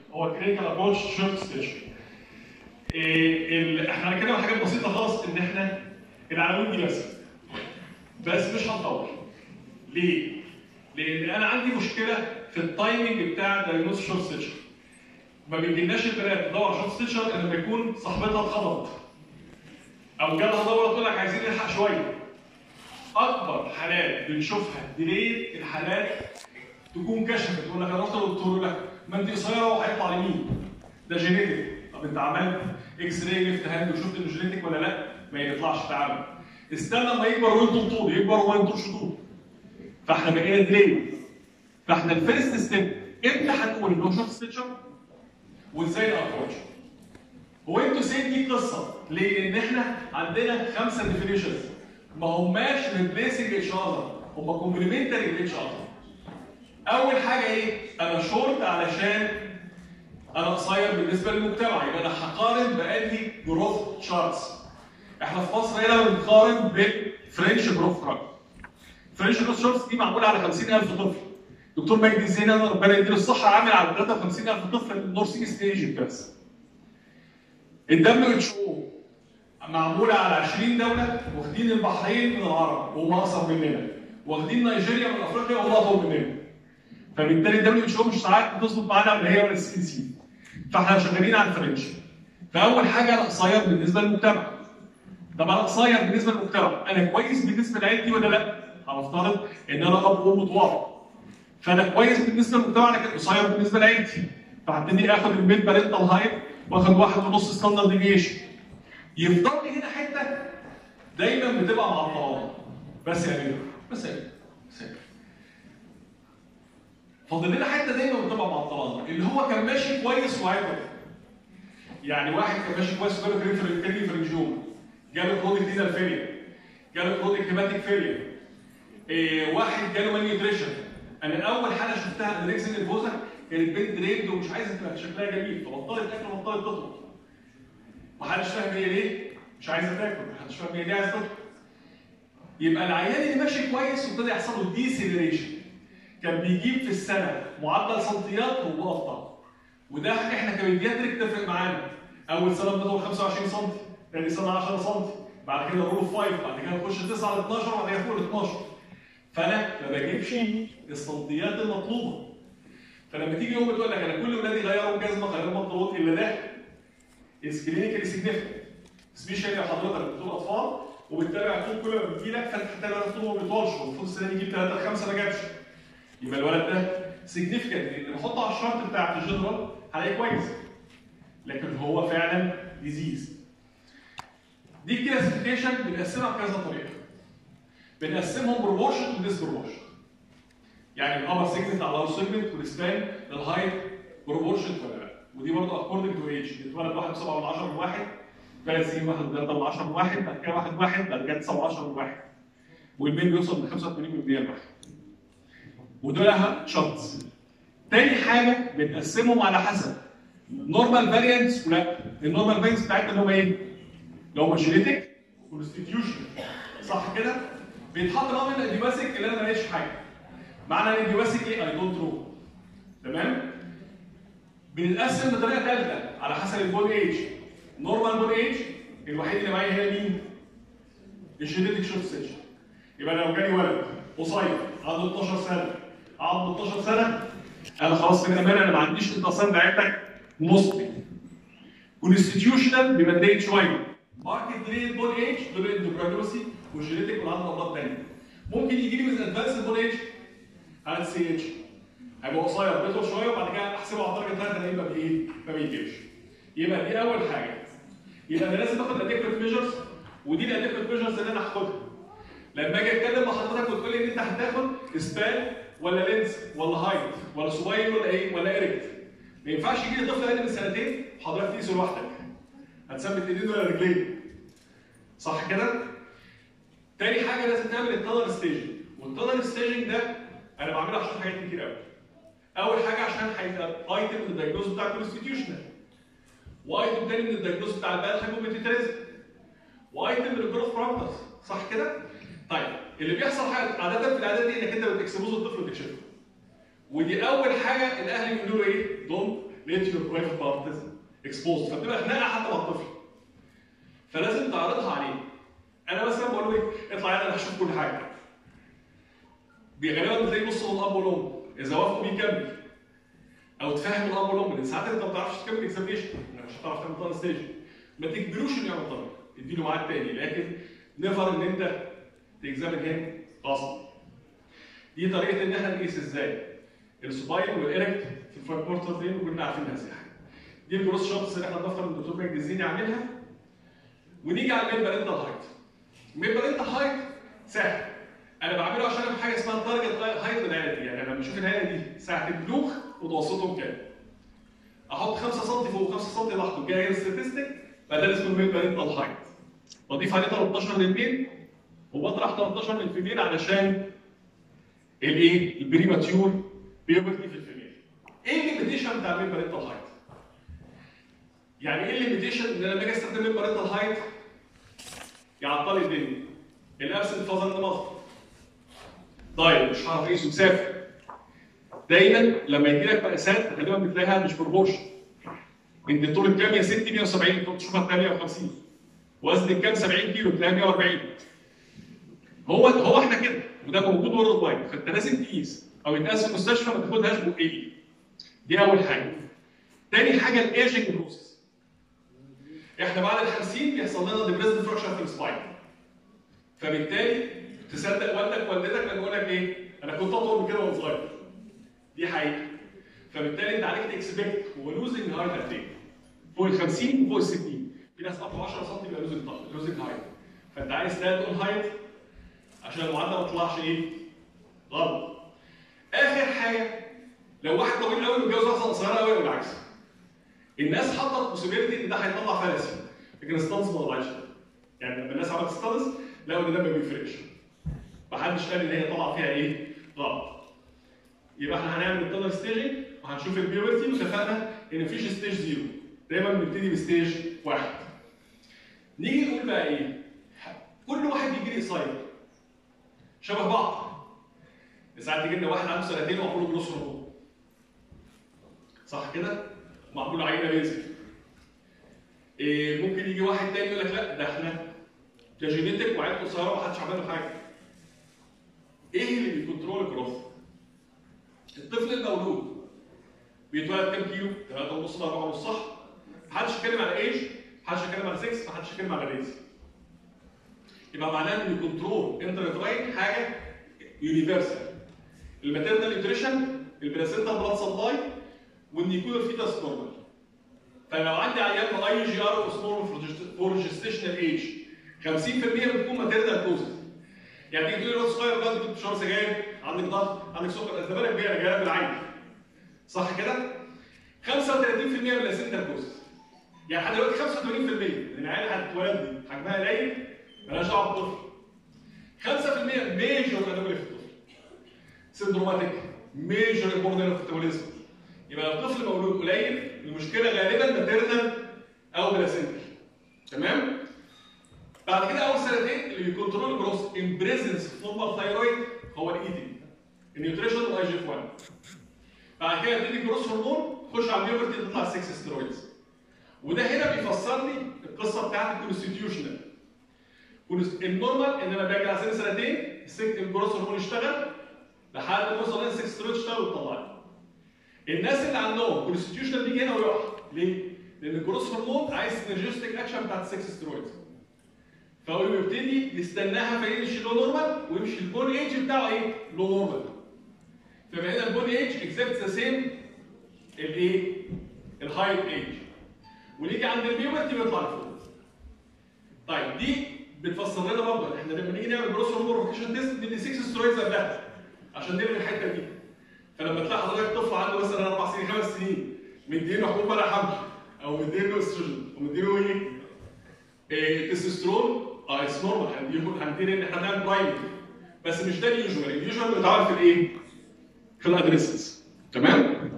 هو كلينيكال ابروتش شورت ستيتش احنا هنتكلم عن حاجات بسيطه خالص ان احنا العناوين دي بس بس مش هنطول ليه؟ لان انا عندي مشكله في التايمنج بتاع دايجنوز شورت ستيتش ما بيجيلناش البنات تدور على شورت ستيتشر الا لما يكون صاحبتها اتخبطت او جالها دوره تقول لك عايزين نلحق شويه اكبر حالات بنشوفها ديليت الحالات تكون كشفت تقول لك انا رحت للدكتور يقول لك ما انت قصيره وهيطلع يمين ده جينيتك طب انت عملت اكس راي ليفت هاند وشفت انه جينيتك ولا لا ما يطلعش تعالى استنى لما يكبر وينطر طول يكبر وما ينطرش طول فاحنا بقينا ديلي فاحنا الفيرست ستيب امتى هنقول انه شورت ستيتشر وازاي الابروتش هو انتوا سيد دي قصه ليه؟ لان احنا عندنا خمسه ديفينيشنز ما هماش ريبليسنج اتش اذر هم كومبلمنتري لاتش اذر اول حاجه ايه؟ انا شورت علشان انا قصير بالنسبه للمجتمع يبقى انا هقارن بانهي جروث تشارتس احنا في مصر هنا بنقارن بالفرنش جروث تشارت فرنش جروث تشارتس دي معموله على 50000 طفل دكتور مجدي زين ربنا يديله الصحه عامل على 53000 طفل من النورث ايست ايجيبت بس الدبليو اتش او معموله على 20 دوله واخدين البحرين من العرب وهم اقصر مننا واخدين نيجيريا من افريقيا وهم اطول مننا فبالتالي الدبليو اتش او مش ساعات بتظبط معانا ولا هي ولا السي سي فاحنا شغالين على الفرنش فاول حاجه انا قصير بالنسبه للمجتمع طب انا قصير بالنسبه للمجتمع انا كويس بالنسبه لعيلتي ولا لا؟ هنفترض ان انا اب وام متواضع فانا كويس بالنسبه للمجتمع انا كده قصير بالنسبه لعيلتي فهبتدي اخد الميد بارنتال هايت واخد واحد ونص ستاندرد ديفيشن يفضل لي هنا حته دايما بتبقى معطلانه بس يا امير بس يا امير بس يا امير فاضل لنا حته دايما بتبقى معطلانه اللي هو كان ماشي كويس وعيطل يعني واحد كان ماشي كويس وجاله كريم كريم فرنجيوم جاله كرونيك دينال فيلير جاله كرونيك هيباتيك فيلير إيه واحد جاله مال نيوتريشن انا اول حاله شفتها انريكسين الفوزا كانت بنت دريد ومش عايزه تبقى شكلها جميل فبطلت اكل وبطلت تطلب محدش فاهم هي ليه مش عايزه تاكل محدش فاهم هي ليه عايزه تطلب يبقى العيان اللي ماشي كويس وابتدى يحصل له ديسيلريشن كان بيجيب في السنه معدل سنتيات وهو افضل وده احنا كبيدياتريك تفرق معانا اول سنه بنطول 25 سم ثاني سنه 10 سم بعد كده رول اوف 5 بعد كده نخش 9 ل 12 وبعد كده فوق ال 12 فانا ما بجيبش السنتيات المطلوبه فلما تيجي يوم تقول لك انا كل ولادي غيروا جزمه غيروا بنطلون الا ده از كلينيكالي سيجنفكت سبيشالي حضرتك دكتور اطفال وبتتابع الطول كل ما بتجي لك فانت هتتابع الطول ما بيطولش المفروض السنه دي يجيب 3 5 ما جابش يبقى الولد ده سيجنفكت لان بحطه على الشرط بتاعت الجنرال هلاقيه كويس لكن هو فعلا ديزيز دي الكلاسيفيكيشن بنقسمها بكذا طريقه بنقسمهم بروبورشن وديسبروبورشن يعني الابر سيجمنت على اللور سيجمنت والسبان للهايت بروبورشن ولا لا ودي برضه اكوردنج تو ايج اتولد واحد 7 من 10 من واحد ثلاث سنين واحد 3 من 10 من واحد بعد كده واحد واحد بعد كده 7 10 من واحد والمين بيوصل ل 85% لواحد ودول شوتس تاني حاجه بنقسمهم على حسب نورمال فاريانتس ولا النورمال فاريانتس بتاعتنا اللي هم ايه؟ اللي هم جينيتك كونستيتيوشن صح كده؟ بيتحط معاهم الاديوباسيك اللي انا ماليش حاجه معنى الاديوباسيك ايه؟ اي دونت نو تمام؟ بنتقسم بطريقه ثالثه على حسب البون ايج نورمال بون ايج الوحيد اللي معايا هنا مين؟ الجينيتك شورت ستيتش يبقى لو جالي ولد قصير عنده 12 سنه عنده 12 سنه انا خلاص في الامان انا ما عنديش التصنع بتاعتك نصبي كونستيتيوشنال بيبقى اتضايق شويه ماركت دريد بون ايج دول اندوكراينوسي وجينيتك وعنده امراض ثانيه ممكن يجي لي من ادفانس بون ايج على السي اتش هيبقى قصير بيطول شويه وبعد كده احسبه على درجه ثالثه الاقيه ما بايه ما بيجيبش يبقى دي اول حاجه يبقى انا لازم اخد اديكويت ميجرز ودي الاديكويت ميجرز اللي انا هاخدها لما اجي اتكلم مع حضرتك وتقول لي ان انت هتاخد سبان ولا لينس ولا هايت ولا صباين ولا ايه ولا ايركت ما ينفعش يجي لي طفل اقل من سنتين وحضرتك تقيسه لوحدك هتثبت ايدين ولا رجلين صح كده؟ تاني حاجه لازم تعمل التانر ستيجنج والتانر ستيجنج ده انا بعمله عشان حاجات كتير قوي اول حاجه عشان هيبقى ايتم من الدايجنوز بتاع الكونستيتيوشنال وايتم تاني من الدايجنوز بتاع البال هايبوميتيتريزم وايتم من الجروث بارامترز صح كده؟ طيب اللي بيحصل حاجه عاده في العادات دي انك انت بتكسبوز الطفل وتكشفه ودي اول حاجه الاهل بيقولوا له ايه؟ دونت لقيت يور برايفت بارتس اكسبوزد فبتبقى خناقه حتى مع الطفل فلازم تعرضها عليه انا مثلا بقول له ايه اطلع يلا انا هشوف كل حاجه غالبا بتلاقي نص من الاب والام اذا وافقوا بيكمل او تفهم الاب والام لان ساعات انت ما بتعرفش تكمل اكزامينشن يعني مش هتعرف تعمل طالب ستيج ما تجبروش انه يعمل طالب اديله ميعاد تاني لكن نفر ان انت تكزامن هنا اصلا دي طريقه ان احنا نقيس ازاي السباين والايركت في الفايف كورتر دي وكنا عارفينها ازاي دي الجروس شوتس اللي احنا بنفكر ان الدكتور ماجد الزيني عاملها ونيجي على الميد بارنتال هايت الميد بارنتال هايت سهل انا بعمله عشان اعمل حاجه اسمها تارجت هايت بالعيله دي يعني لما بشوف العيله دي ساعه البلوغ متوسطهم كام احط 5 سم فوق 5 سم لوحده جاي ستاتستيك فده اسمه الميد بارنتال هايت بضيف عليه 13 للميل وبطرح 13 للفيميل علشان الايه؟ البريماتيور بيوبرتي في الفيميل. ايه الليميتيشن بتاع الميل بارنتال هايت؟ يعني ايه الليميتيشن ان انا لما اجي استخدم الميل بارنتال هايت يعطل لي الدنيا. الابسنت فازر مصر. طيب مش هعرف اقيسه مسافر. دايما لما يجي لك مقاسات غالبا بتلاقيها مش بروبورشن. انت طول الكام يا ستي 170 تقعد تشوفها تلاقيها 150. وزن الكام 70 كيلو تلاقيها 140. هو هو احنا كده وده موجود وورلد وايد فانت لازم تقيس او يتقاس في المستشفى ما تاخدهاش بقيه دي اول حاجه تاني حاجه الايجنج بروسيس احنا بعد ال 50 بيحصل لنا ديبريسد فراكشر في السباين فبالتالي تصدق والدك والدتك لما يقول لك ايه انا كنت اطول من كده وانا صغير دي حقيقه فبالتالي انت عليك تكسبكت هو لوزنج هايت قد ايه فوق ال 50 وفوق ال 60 في ناس قطعوا 10 سم يبقى لوزنج لوزنج هايت فانت عايز تاد اون هايت عشان المعادله ما تطلعش ايه؟ غلط. اخر حاجه لو واحد طويل قوي متجوز واحده قصيره قوي او العكس. الناس حطت بوسيبيلتي ان ده هيطلع فلسي لكن ستانس ما طلعش يعني لما الناس عملت ستانس لقوا ان ده ما بيفرقش. محدش قال ان هي طلع فيها ايه؟ غلط. يبقى احنا هنعمل التونر ستيجنج وهنشوف البيورتي واتفقنا ان مفيش ستيج زيرو. دايما بنبتدي بستيج واحد. نيجي نقول بقى ايه؟ كل واحد بيجي لي قصير شبه بعض ساعات يجي لنا واحد عنده سنتين ومعمول له جلوس هرمون صح كده؟ معمول له عينه بيزك إيه ممكن يجي واحد تاني يقول لك لا ده احنا ده جينيتك وعيلته قصيره ومحدش عمل له حاجه ايه اللي بيكنترول الجروث؟ الطفل المولود بيتولد كام كيلو؟ 3 ونص ل 4 ونص صح؟ محدش يتكلم على ايج محدش يتكلم على 6 محدش يتكلم على ريز يبقى معناه ان الكنترول انترفراين حاجه يونيفرسال الماتيرنال نيوتريشن البلاسينتا بلاد سبلاي وان يكون الفيتاس نورمال فلو عندي عيان اي جي ار اوس فور جستيشنال ايج 50% بتكون ماتيرنال كوزز يعني تيجي تقول لي الواد صغير دلوقتي كنت بتشرب سجاير عندك ضغط عندك سكر الزباله كبيره جايه بالعين صح كده؟ 35% من البلاسينتا كوزز يعني لحد دلوقتي 85% من العيال هتتولد دي حجمها قليل مالهاش دعوه بالطفل 5% ميجور انومالي في الطفل سندروماتيك ميجور امبوردنت في التابوليزم يبقى لو الطفل مولود قليل المشكله غالبا ماتيرنال او بلاسنتال تمام بعد كده اول سنتين اللي بيكنترول الجروث ان بريزنس نورمال ثايرويد هو الايتنج النيوتريشن والاي جي اف 1 بعد كده يبتدي الجروث هرمون تخش على البيوبرتي تطلع 6 ستيرويدز وده هنا بيفسر لي القصه بتاعت الكونستيتيوشنال النورمال ان انا باجي على سن سنتين السك الجروث هرمون يشتغل لحد ما توصل لنا 6 ستيرويد تشتغل وتطلع الناس اللي عندهم كونستيتيوشنال بيجي هنا ويقع ليه؟ لان الجروث هرمون عايز سينرجستيك اكشن بتاعت 6 ستيرويد فهو بيبتدي يستناها فيمشي لو نورمال ويمشي البون ايج بتاعه ايه؟ لو نورمال فبقى هنا البون ايج اكزاكت ذا سيم الايه؟ الهايت ايج ونيجي عند البيوبرتي بيطلع لفوق طيب دي بتفسر لنا برضه احنا لما نيجي نعمل جروس هرمون روكيشن تيست ندي 6 سترويدز قبلها عشان نلغي الحته دي فلما تلاقي حضرتك طفل عنده مثلا اربع سنين خمس سنين مديله حبوب منع حمل او مديله استروجين ومديله ايه؟ إيه تستوستيرون اه اتس نورمال هنديله هنديله ان احنا نعمل برايمري بس مش ده اليوجوال اليوجوال بيتعرف في الايه؟ في الادريسز تمام؟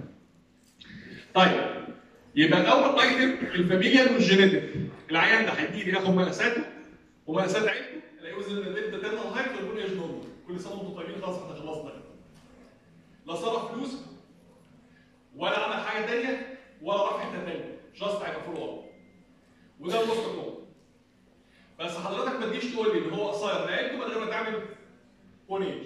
طيب يبقى الاول ايتم الفاميليا والجينيتك العيان ده هيجي ياخد مقاساته ومقاسات عينه الاقي وزن الليد تيرنال هايت ويكون ايج نورمال كل سنه وانتم طيبين خلاص احنا خلصنا لا صرف فلوس ولا عمل حاجه ثانيه ولا جاست هيبقى فول اب وده الموست كومن بس حضرتك ما تجيش تقول لي ان هو قصير لعبته من غير ما تعمل اون ايج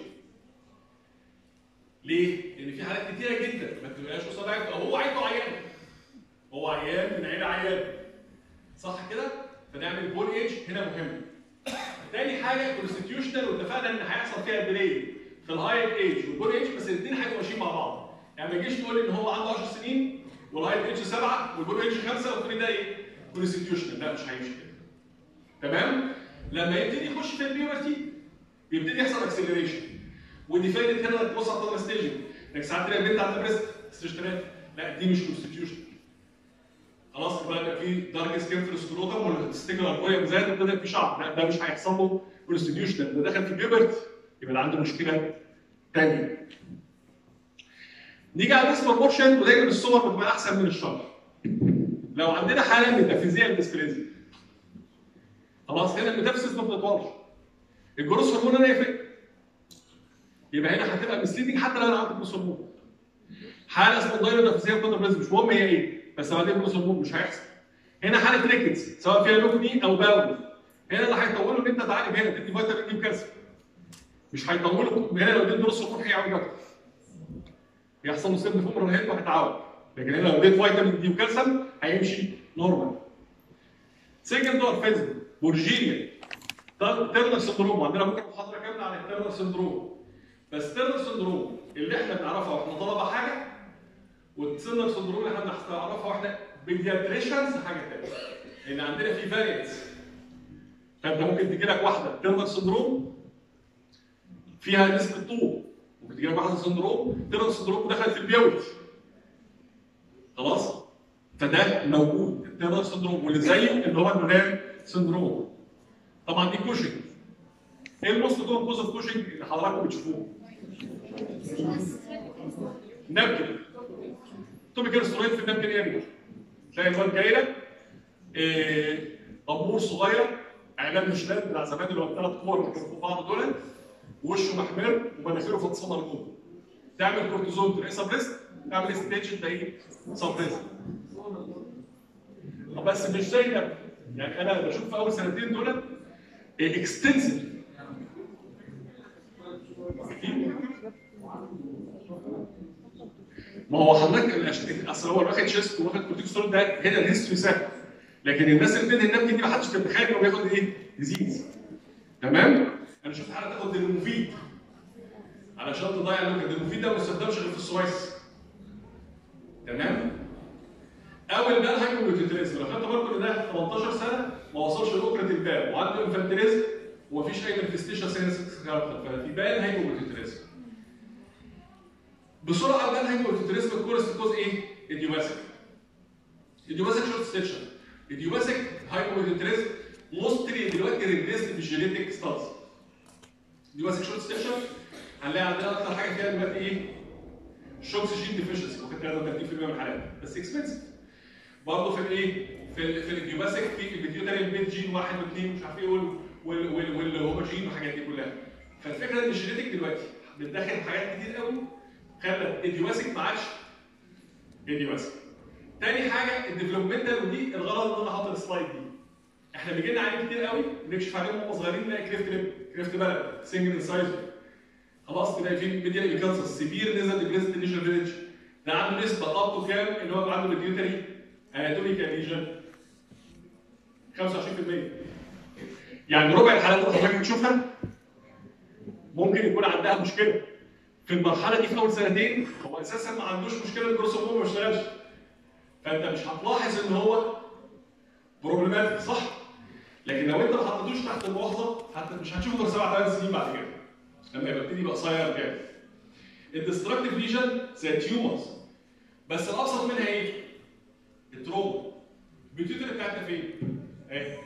ليه؟ لان في حالات كتيره جدا ما بتبقاش قصير لعبته او هو عينه عيان هو عيان من عيله عيان صح كده؟ فنعمل بون ايج هنا مهم تاني حاجه كونستيتيوشنال واتفقنا ان هيحصل فيها ديلي في الهايت ايج والبون ايج بس الاثنين هيبقوا ماشيين مع بعض يعني ما تجيش تقول لي ان هو عنده 10 سنين والهايت ايج 7 والبون ايج 5 وتقول لي ده ايه؟ كونستيتيوشنال لا مش هيمشي كده تمام؟ لما يبتدي يخش في البيورتي بيبتدي يحصل اكسلريشن ودي فايده هنا انك تبص على الطاقه ستيجنج انك ساعات تلاقي البنت عندها بريست ستيج 3 لا دي مش كونستيتيوشن خلاص يبقى يبقى في دارك سكين في السكروتم والستيجنال القويه زاد وابتدى في شعر لا ده مش هيحصل له كونستيتيوشن ده دخل في بيبرت يبقى ده عنده مشكله ثانيه نيجي على الديسبروبورشن ودايما الصور بتبقى احسن من الشرح لو عندنا حاله ميتافيزيال ديسبليزيا خلاص هنا الميتافيزيس ما بتطولش الجروس هرمون هنا يفرق يبقى هنا هتبقى مسليدنج حتى لو انا عندي جروس هرمون حاله اسمها دايرو ميتافيزيال كونتربريزم مش مهم هي ايه بس لو عندي جروس هرمون مش هيحصل هنا حاله ريكتس سواء فيها لوكني او باول هنا اللي هيطوله ان انت تعالج هنا تدي فيتامين دي وكالسيوم مش هيطوله هنا لو اديت جروس هرمون هيعوج اكتر يحصل له سيبن فوق الرهيب وهيتعوج لكن هنا لو اديت فيتامين دي وكالسيوم هيمشي نورمال سيجن دورفيزم بورجينيا تيرنر سندروم عندنا ممكن محاضره كامله عن التيرنر سندروم بس تيرنر سندروم اللي احنا بنعرفها واحنا طلبه حاجه والتيرنر سندروم اللي احنا بنعرفها واحنا بيدياتريشنز حاجه ثانيه لان عندنا في فاريانتس فانت ممكن تجي لك واحده تيرنر سندروم فيها نسبه طول ممكن تجي لك واحده سندروم تيرنر سندروم دخلت في البيوت خلاص فده موجود التيرنر سندروم واللي زيه اللي هو النونام سندروم طبعا دي كوشنج ايه الموست كومن كوز اوف كوشنج اللي حضراتكم بتشوفوه؟ نبكن توبيكال سترويد في النبكن اريا تلاقي الواد جاي لك إيه، امور صغير اعلان مشلال بتاع زمان اللي هو الثلاث كور اللي كانوا فوق بعض دول وشه محمر ومناخيره فطسانه لجوه تعمل كورتيزون تلاقي سبريست تعمل ستيتش تلاقيه سبريست بس مش زي ده يعني انا بشوف في اول سنتين دول اكستنسيف ما هو حضرتك الأش- اصل هو واخد شيست واخد كورتيكوستول ده هنا الهيستوري سهل لكن الناس اللي بتدي النبكه دي ما حدش كان متخيل انه بياخد ايه؟ ديزيز تمام؟ انا شفت حاله تاخد ديلوموفيد علشان تضيع اللوكا الديلوموفيد ده ما بيستخدمش غير في السويس تمام؟ اول بال هايبوبيوتيتريزم لو خدت بالكم ان ده 18 سنه ما وصلش لاوكرة البال وعنده انفانتيليزم ومفيش اي مانيفستيشن سينس كاركتر ففي بال هايبوبيوتيتريزم بسرعه بال هايبوبيوتيتريزم الكورس كوز ايه؟ ايديوباثيك ايديوباثيك شورت ستيشن ايديوباثيك هايبوبيوتيتريزم موستلي دلوقتي ريجريسد بالجينيتك ستادز ايديوباثيك شورت ستيشن هنلاقي عندنا اكتر حاجه فيها دلوقتي ايه؟ شوكس جين ديفيشنسي ممكن 33% من الحالات بس اكسبنسيف برضه في الايه؟ في ال في الجيوباسيك في الفيديوتاري البيت جين واحد واثنين مش عارف ايه وال- وال- وال- واللي هو جين والحاجات دي كلها. فالفكره ان الجينيتك دلوقتي بتدخل حاجات كتير قوي خلت الجيوباسيك ما عادش الجيوباسيك. تاني حاجه الديفلوبمنتال ودي الغرض ان انا حاطط السلايد دي. احنا بيجي لنا عيال كتير قوي نكشف عليهم وهم صغيرين نلاقي كريفت ليب كريفت بلد سنجل انسايزر خلاص تلاقي في ميديا الكانسر سيفير نزل ديبريست انيشال فيليج ده عنده نسبه طاقته كام ان هو عنده ريديوتري اناتوميكال ليجن 25% يعني ربع الحالات اللي حضرتك بتشوفها ممكن يكون عندها مشكله في المرحله دي في اول سنتين هو اساسا ما عندوش مشكله الجروسوموم ما بيشتغلش فانت مش هتلاحظ ان هو بروبلماتيك صح لكن لو انت ما حطيتوش تحت الملاحظه حتى مش هتشوفه غير سبع ثمان سنين بعد كده لما يبقى يبتدي يبقى قصير جامد الديستركتيف ليجن زي التيومرز بس الابسط منها ايه؟ التروما البيوتيتري بتاعتنا فين؟ اهي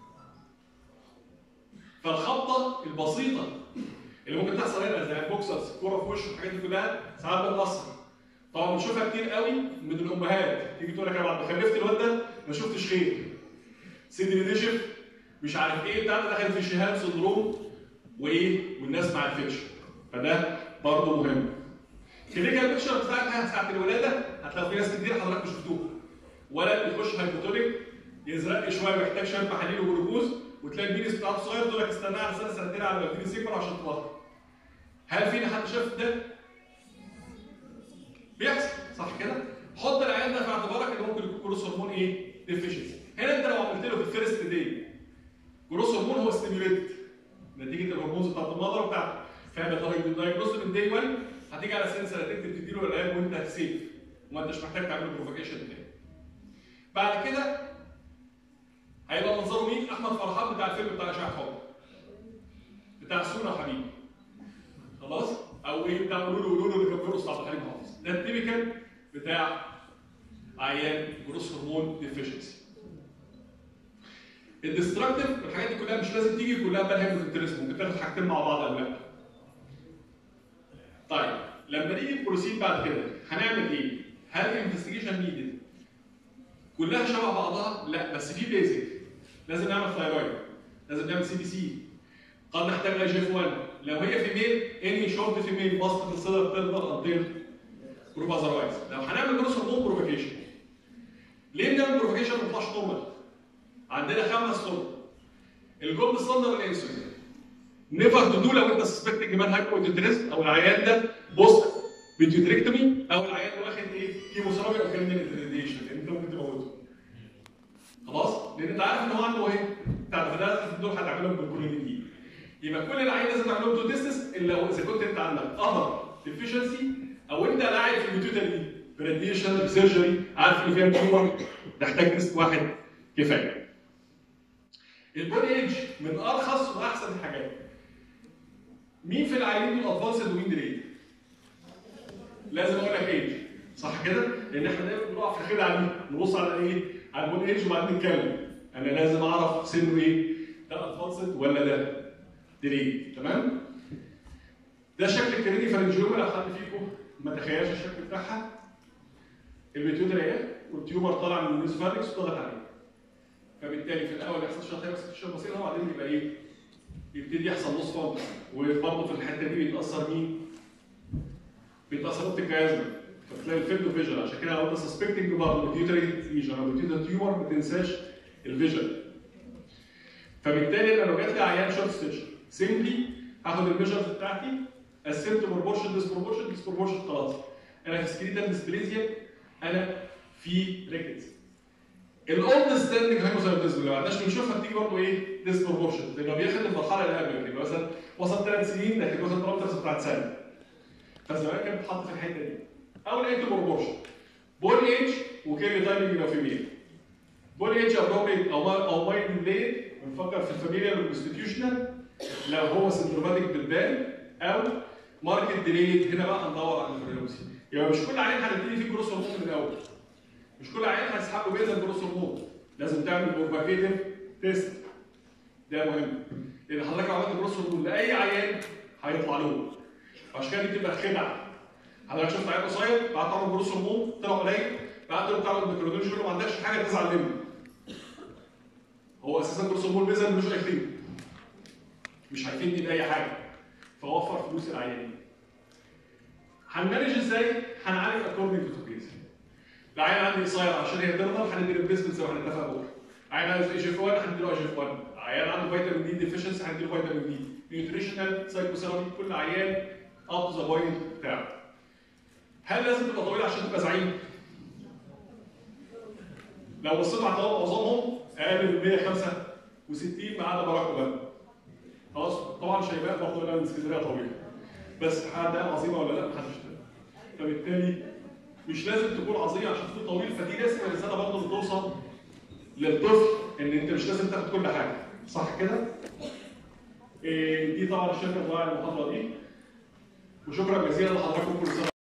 فالخبطه البسيطه اللي ممكن تحصل هنا زي البوكسرز الكوره في وشه الحاجات دي كلها ساعات بتاثر طبعا بنشوفها كتير قوي من الامهات تيجي تقول لك انا بعد ما خلفت الواد ده ما شفتش خير صدري نشف مش عارف ايه بتاع ده دخل في شهاب سندروم وايه والناس ما عرفتش فده برضه مهم كلينيكال بيكشر بتاعتها ساعه الولاده هتلاقوا في ناس كتير حضرتك شفتوها ولد يخش هايبوتونيك يزرق شويه محتاج شويه محاليل وجلوكوز وتلاقي البينس بتاعته صغير تقول لك استنى على سنه سنتين على ما البينس يكبر عشان تطلع هل فينا حد شاف ده؟ بيحصل صح كده؟ حط العيان ده في اعتبارك ان ممكن يكون جروس هرمون ايه؟ ديفيشنسي هنا انت لو عملت له في الفيرست داي جروس هرمون هو ستيميوليتد نتيجه الهرمونز بتاعت المضر بتاعته فيبقى دايجنوز من داي 1 هتيجي على سن سنتين تبتدي له العلاج وانت سيف وما انتش محتاج تعمل بروفاكيشن تاني. بعد كده هيبقى منظره مين؟ احمد فرحان بتاع الفيلم بتاع اشعه حب. بتاع سونا حبيبي. خلاص؟ او ايه بتاع لولو ولولو اللي كان بيرقص عبد الحليم حافظ. ده التيبيكال بتاع عيان جروس هرمون ديفيشنسي. الديستركتيف الحاجات دي كلها مش لازم تيجي كلها بالهيم انترست ممكن تاخد حاجتين مع بعض او لا. طيب لما نيجي بروسيد بعد كده هنعمل ايه؟ هل الانفستيجيشن نيدد؟ كلها شبه بعضها؟ لا بس في بيزك لازم نعمل ثايرويد لازم نعمل سي بي سي قد نحتاج اي جي اف 1 لو هي فيميل اني شورت فيميل بسط الصدر تقدر انطير جروب اذروايز لو هنعمل جروس هرمون بروفيكيشن ليه بنعمل بروفيكيشن ما بيطلعش نورمال؟ عندنا خمس طرق الجولد ستاندر الانسولين نيفر تو دو لو انت سسبكتنج مان هايبوتيتريست او العيان ده بوست بيتيوتريكتومي او العيان ده واخد ايه كيموثيرابي او كريمنال راديشن لان انت ممكن تموته خلاص لان انت عارف ان هو عنده ايه بتاع فده دول هتعملهم بالكولين دي يبقى كل العيان لازم تعمل لهم تو تيستس الا لو اذا كنت انت عندك اذر ديفيشنسي او انت لاعب في البيتيوتري دي براديشن سيرجري عارف ان فيها تيومر تحتاج تيست واحد كفايه البودي ايج من ارخص واحسن الحاجات مين في العيانين دول ادفانسد ومين ديليد؟ لازم اقول لك ايج صح كده؟ لان احنا دايما بنقع في الخدعه دي نبص على ايه؟ على البودي ايج وبعدين نتكلم انا لازم اعرف سنه ايه؟ ده ادفانسد ولا ده ديليد تمام؟ ده شكل الكريدي فرنجيوما لو حد فيكم ما تخيلش الشكل بتاعها البيتيوتري ايه؟ والتيومر طالع من النيوزفاركس وضغط عليه فبالتالي في الاول يحصل شويه بس تشرب بسيطه وبعدين يبقى ايه؟ يبتدي يحصل نص فوق وبرضه في الحته دي بيتاثر مين؟ بيتاثر اوبتيك كازما فتلاقي الفيلد فيجن عشان كده لو انت سسبكتنج برضه بيتيوتري ليجن او بيتيوتري تيومر ما تنساش الفيجن فبالتالي انا لو جات لي عيان شورت ستيتش سيمبلي هاخد الميجرز بتاعتي قسمت بروبورشن ديسبروبورشن ديسبروبورشن خلاص انا في سكريتال ديسبليزيا انا في ريكتس الاولد ستاندنج هايبوثايروديزم اللي ما عندناش بنشوفها بتيجي برضه ايه ديسبروبورشن لانه بياخد المرحله اللي قبل كده مثلا وصل ثلاث سنين لكن واخد بارامترز بتاعت سنه فزمان كانت بتتحط في الحته دي او لقيت بروبورشن بول ايج وكيري تايمنج لو فيميل بول ايج ابروبريت او ما او مايند ليد بنفكر في الفاميليال والانستتيوشنال لو هو سنتروماتيك بالبال او ماركت ديليد هنا بقى هندور على الفريوسي يبقى مش كل عيان هنبتدي فيه جروس هرمون من الاول مش كل عيان هيسحب له بيزل جروس هرمون لازم تعمل بروفاكيتيف تيست ده مهم لان حضرتك لو عملت جروس هرمون لاي عيان هيطلع له عشان كده دي بتبقى خدعه حضرتك شفت عيان قصير بعد تعمل جروس هرمون طلع قليل بعد له بتعمل ميكرودونج ما عندكش حاجه تزعل منه هو اساسا جروس هرمون بيزل مش هيفيد مش هيفيدني باي حاجه فوفر فلوس العيانين هنمانج ازاي؟ هنعالج اكوردنج تو كيس العيان عندي قصير عشان هي ترضى هندي ريبليسمنت زي ما هنتفق بكره عيان عايز اي جي اف 1 هندي له اي جي اف 1 عيان عنده فيتامين دي ديفيشنسي هندي له فيتامين دي نيوتريشنال سايكوثيرابي كل عيان اب ذا بوينت بتاعه هل لازم تبقى طويل عشان تبقى زعيم؟ لو بصيت على معظمهم اقل من 165 ما عدا باراك اوباما خلاص طبعا شيماء برضه لها من اسكندريه طويله بس حد عظيمه ولا لا محدش فبالتالي مش لازم تكون عظيم عشان تكون طويل فدي رسمه رساله برضه بتوصل للطفل ان انت مش لازم تاخد كل حاجه صح كده؟ إيه دي طبعا الشركه بتاع المحاضره دي وشكرا جزيلا لحضراتكم كل سنه